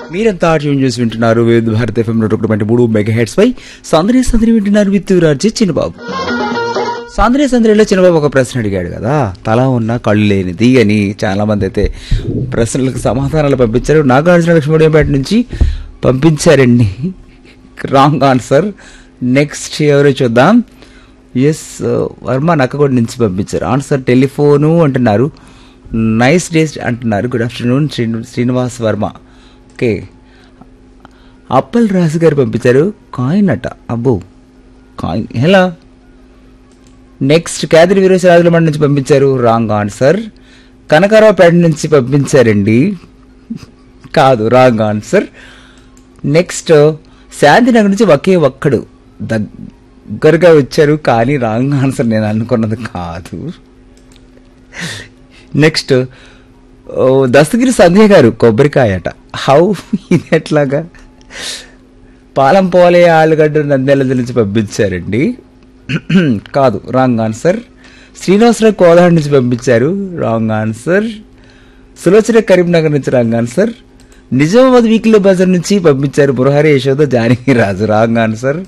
మీరంతా ట్యూన్ చేసి వింటున్నారు వివిధ భారత ఎఫ్ఎం నూట ఒకటి పాయింట్ మూడు మెగా హెడ్స్ పై సందరి సందరి వింటున్నారు విత్ రాజు చిన్నబాబు సందరి సందరిలో చిన్నబాబు ఒక ప్రశ్న అడిగాడు కదా తల ఉన్న కళ్ళు లేనిది అని చాలా మంది అయితే ప్రశ్నలకు సమాధానాలు పంపించారు నాగార్జున లక్ష్మీపేట నుంచి పంపించారండి రాంగ్ ఆన్సర్ నెక్స్ట్ ఎవరో చూద్దాం ఎస్ వర్మ నక్కగొండ నుంచి పంపించారు ఆన్సర్ టెలిఫోను అంటున్నారు నైస్ డేస్ అంటున్నారు good afternoon Srinu Srinivas Varma okay Appal Raju గారు పంపించారు కాయిన్ అట అబ్బో కాయిన్ ఎలా నెక్స్ట్ కేదరి వీరేశ్వరాజుల మండి నుంచి పంపించారు రాంగ్ ఆన్సర్ కనకారావుపేట నుంచి పంపించారండి కాదు రాంగ్ ఆన్సర్ నెక్స్ట్ శాంతినగర్ నుంచి ఒకే ఒక్కడు దగ్గరగా వచ్చారు కానీ రాంగ్ ఆన్సర్ నేను అనుకున్నది కాదు నెక్స్ట్ ఓ, దస్తగిరి సంధ్య గారు కొబ్బరికాయట హౌ ఇది ఎట్లాగా పాలం పోలే ఆలుగడ్డ నంద్యాల నుంచి పంపించారండి కాదు రాంగ్ ఆన్సర్ శ్రీనివాసరావు కోదాడ నుంచి పంపించారు రాంగ్ ఆన్సర్ సులోచన కరీంనగర్ నుంచి wrong answer Nizamabad weekly bazaar నుంచి పంపించారు మురహరి యశోద జానకి రాజు రాంగ్ ఆన్సర్